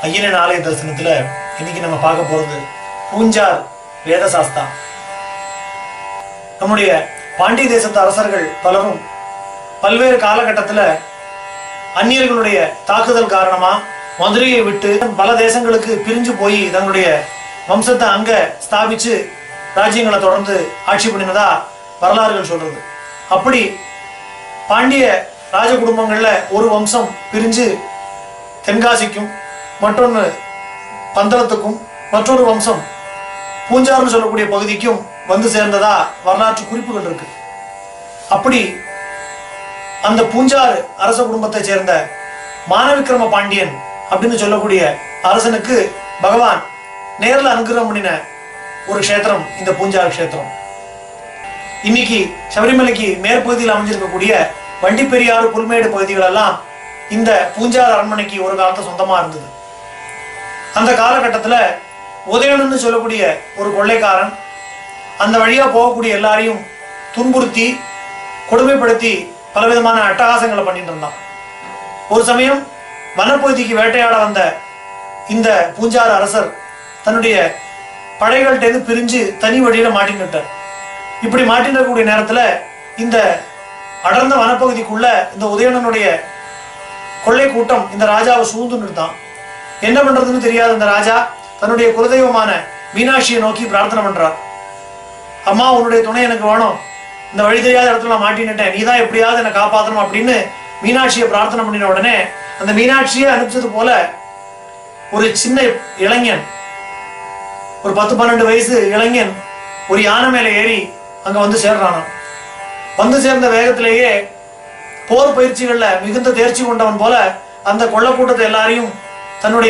ஐயனின் ஆலய தரிசனத்துல இன்னைக்கு நம்ம பார்க்க போறது பூஞ்சார் வேதசாஸ்தா நம்முடைய பாண்டிய தேசத்து அரசர்கள் பலரும் பல்வேறு காலகட்டத்துல அந்நியர்களுடைய தாக்குதல் காரணமா மதுரையை விட்டு பல தேசங்களுக்கு பிரிஞ்சு போய் தங்களுடைய வம்சத்தை அங்க ஸ்தாபிச்சு ராஜ்யங்களை தொடர்ந்து ஆட்சி பண்ணினதா வரலாறுகள் சொல்றது அப்படி பாண்டிய ராஜ குடும்பங்கள்ல ஒரு வம்சம் பிரிஞ்சு தென்காசிக்கும் மற்றொன்று பந்தளத்துக்கும் மற்றொரு வம்சம் பூஞ்சார்னு சொல்லக்கூடிய பகுதிக்கும் வந்து சேர்ந்ததா வரலாற்று குறிப்புகள் இருக்கு அப்படி அந்த பூஞ்சாறு அரச குடும்பத்தை சேர்ந்த மானவிக்ரம பாண்டியன் அப்படின்னு சொல்லக்கூடிய அரசனுக்கு பகவான் நேர்ல அனுகிரகம் பண்ணின ஒரு க்ஷேத்திரம் இந்த பூஞ்சாறு க்ஷேத்திரம் இன்னைக்கு சபரிமலைக்கு மேற்பகுதியில் அமைஞ்சிருக்கக்கூடிய வண்டிப்பெரியாறு புல்மேடு பகுதிகள் எல்லாம் இந்த பூஞ்சார் அரண்மனைக்கு ஒரு காலத்துல சொந்தமா இருந்தது அந்த காலகட்டத்துல உதயணன்னு சொல்லக்கூடிய ஒரு கொள்ளைக்காரன் அந்த வழியா போகக்கூடிய எல்லாரையும் துன்புறுத்தி கொடுமைப்படுத்தி பலவிதமான அட்டகாசங்களை பண்ணிட்டு இருந்தான் ஒரு சமயம் வனப்பகுதிக்கு வேட்டையாட வந்த இந்த பூஞ்சார் அரசர் தன்னுடைய படைகள்கிட்ட பிரிஞ்சு தனி வழியில மாட்டின்னுட்டார் இப்படி மாட்டினக்கூடிய நேரத்துல இந்த அடர்ந்த வனப்பகுதிக்குள்ள இந்த உதயணனுடைய கொள்ளை கூட்டம் இந்த ராஜாவை சூழ்ந்து நிறுத்தான் என்ன பண்றதுன்னு தெரியாத இந்த ராஜா தன்னுடைய குலதெய்வமான மீனாட்சியை நோக்கி பிரார்த்தனை பண்றார் அம்மா உன்னுடைய துணை எனக்கு வேணும் இந்த வழி தெரியாத இடத்துல நான் மாட்டின்னுட்டேன் நீ தான் எப்படியாவது என்னை காப்பாற்றணும் அப்படின்னு மீனாட்சியை பிரார்த்தனை பண்ணின உடனே அந்த மீனாட்சியை அனுப்பிச்சது போல ஒரு சின்ன இளைஞன் ஒரு பத்து பன்னெண்டு வயசு இளைஞன் ஒரு யானை மேல ஏறி அங்க வந்து சேர்றானாம் வந்து சேர்ந்த வேகத்திலேயே போர் பயிற்சிகள்ல மிகுந்த தேர்ச்சி கொண்டவன் போல அந்த கொள்ளக்கூட்டத்தை எல்லாரையும் தன்னுடைய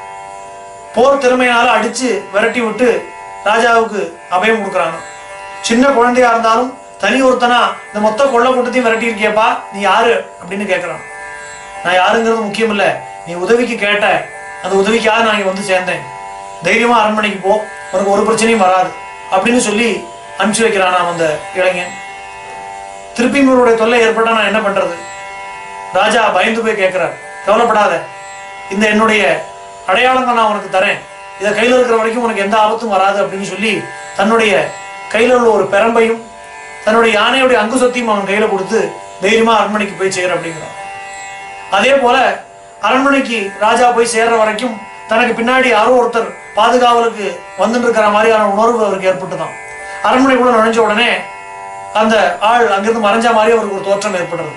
போர் திறமையினால அடிச்சு விரட்டி விட்டு ராஜாவுக்கு அபயம் கொடுக்குறாங்க சின்ன குழந்தையா இருந்தாலும் தனி ஒருத்தனா இந்த மொத்த கொள்ள கூட்டத்தையும் விரட்டி இருக்கியப்பா நீ யாரு அப்படின்னு கேட்கிறான் நான் யாருங்கிறது முக்கியம் இல்ல நீ உதவிக்கு கேட்ட அந்த உதவிக்காக நான் இங்க வந்து சேர்ந்தேன் தைரியமா அரண்மனைக்கு போ உனக்கு ஒரு பிரச்சனையும் வராது அப்படின்னு சொல்லி அனுப்பிச்சு வைக்கிறானாம் அந்த இளைஞன் திருப்பி இவருடைய தொல்லை ஏற்பட்டா நான் என்ன பண்றது ராஜா பயந்து போய் கேட்கிறார் கவலைப்படாத இந்த என்னுடைய அடையாளங்கள் நான் உனக்கு தரேன் இதை கையில் இருக்கிற வரைக்கும் உனக்கு எந்த ஆபத்தும் வராது அப்படின்னு சொல்லி தன்னுடைய கையில் உள்ள ஒரு பெரம்பையும் தன்னுடைய யானையுடைய அங்குசத்தையும் அவன் கையில கொடுத்து தைரியமா அரண்மனைக்கு போய் சேர அப்படிங்கிறான் அதே போல அரண்மனைக்கு ராஜா போய் சேர்ற வரைக்கும் தனக்கு பின்னாடி யாரோ ஒருத்தர் பாதுகாவலுக்கு வந்துட்டு இருக்கிற மாதிரியான உணர்வு அவருக்கு ஏற்பட்டுதான் அரண்மனைக்குள்ள நுழைஞ்ச உடனே அந்த ஆள் அங்கிருந்து மறைஞ்ச மாதிரி அவருக்கு ஒரு தோற்றம் ஏற்படுறது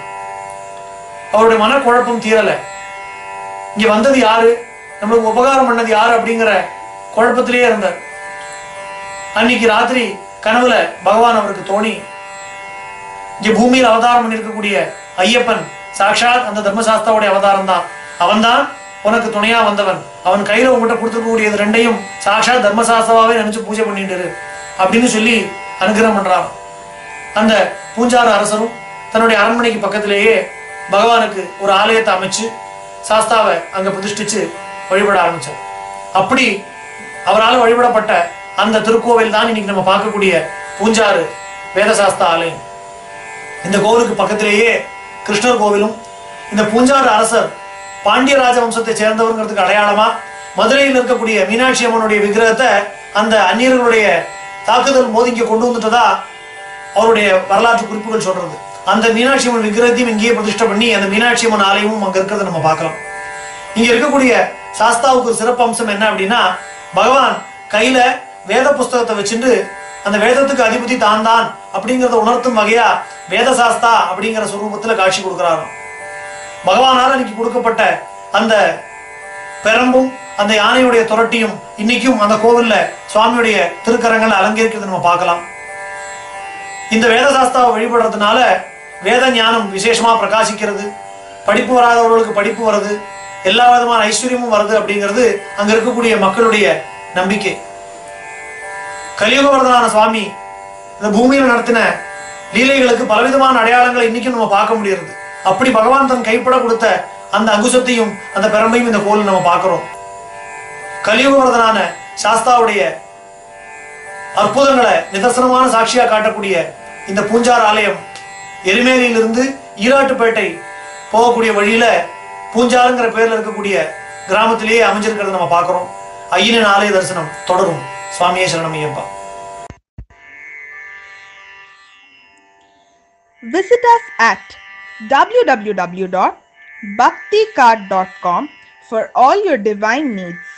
அவருடைய மனக்குழப்பம் தீரல இங்க வந்தது யாரு நம்மளுக்கு உபகாரம் பண்ணது யாரு அப்படிங்கிற குழப்பத்திலேயே இருந்தார் அன்னைக்கு ராத்திரி கனவுல பகவான் அவருக்கு தோணி இங்க பூமியில் அவதாரம் பண்ணிருக்கக்கூடிய ஐயப்பன் சாட்சாத் அந்த தர்மசாஸ்தாவுடைய அவதாரம் தான் அவன்தான் உனக்கு துணையா வந்தவன் அவன் கையில உங்ககிட்ட கொடுத்துருக்கக்கூடியது ரெண்டையும் சாட்சாத் தர்மசாஸ்தாவே நினைச்சு பூஜை பண்ணிட்டு இரு அப்படின்னு சொல்லி அனுகிரகம் பண்றான் அந்த பூஞ்சார அரசரும் தன்னுடைய அரண்மனைக்கு பக்கத்திலேயே பகவானுக்கு ஒரு ஆலயத்தை அமைச்சு சாஸ்தாவை அங்க பிரதிஷ்டிச்சு வழிபட ஆரம்பிச்சார் அப்படி அவரால் வழிபடப்பட்ட அந்த திருக்கோவில் தான் இன்னைக்கு நம்ம பார்க்கக்கூடிய பூஞ்சாறு வேதசாஸ்தா ஆலயம் இந்த கோவிலுக்கு பக்கத்திலேயே கிருஷ்ணர் கோவிலும் இந்த பூஞ்சாறு அரசர் பாண்டிய ராஜ வம்சத்தை சேர்ந்தவங்கிறதுக்கு அடையாளமா மதுரையில் இருக்கக்கூடிய மீனாட்சி அம்மனுடைய விக்கிரகத்தை அந்த அந்நியர்களுடைய தாக்குதல் மோதி இங்க கொண்டு வந்துட்டதா அவருடைய வரலாற்று குறிப்புகள் சொல்றது அந்த மீனாட்சி அம்மன் விக்கிரகத்தையும் இங்கேயே பிரதிஷ்டை பண்ணி அந்த மீனாட்சி அம்மன் ஆலயமும் அங்க இருக்கிறத நம்ம பார்க்கலாம் இங்க இருக்கக்கூடிய சாஸ்தாவுக்கு ஒரு சிறப்பு அம்சம் என்ன அப்படின்னா பகவான் கையில வேத புஸ்தகத்தை வச்சுட்டு அந்த வேதத்துக்கு அதிபதி தான் தான் அப்படிங்கறத உணர்த்தும் வகையா வேத சாஸ்தா அப்படிங்கிற சுரூபத்துல காட்சி கொடுக்கிறாராம் பகவானால் அன்னைக்கு கொடுக்கப்பட்ட அந்த பெரம்பும் அந்த யானையுடைய துரட்டியும் இன்னைக்கும் அந்த கோவில்ல சுவாமியுடைய திருக்கரங்களை அலங்கரிக்கிறது நம்ம பார்க்கலாம் இந்த வேதசாஸ்தாவை வழிபடுறதுனால வேத ஞானம் விசேஷமா பிரகாசிக்கிறது படிப்பு வராதவர்களுக்கு படிப்பு வருது எல்லா விதமான ஐஸ்வர்யமும் வருது அப்படிங்கிறது அங்க இருக்கக்கூடிய மக்களுடைய நம்பிக்கை கலியுகவரதனான சுவாமி இந்த பூமியில நடத்தின லீலைகளுக்கு பலவிதமான அடையாளங்களை இன்னைக்கும் நம்ம பார்க்க முடியுது அப்படி பகவான் தன் கைப்பட கொடுத்த அந்த அங்குசத்தையும் அந்த பெரம்பையும் இந்த கோவில் நம்ம பார்க்கிறோம் கலியுகவரதனான சாஸ்தாவுடைய அற்புதங்களை நிதர்சனமான சாட்சியா காட்டக்கூடிய இந்த பூஞ்சார் ஆலயம் எருமேலியிலிருந்து ஈராட்டுப்பேட்டை போகக்கூடிய வழியில பூஞ்சாருங்கிற பேர்ல இருக்கக்கூடிய கிராமத்திலேயே அமைஞ்சிருக்கிறத நம்ம பார்க்கிறோம் ஐயனின் ஆலய தரிசனம் தொடரும் சுவாமியே சரணமையப்பா Visit us at www.bhakticard.com for all your divine needs.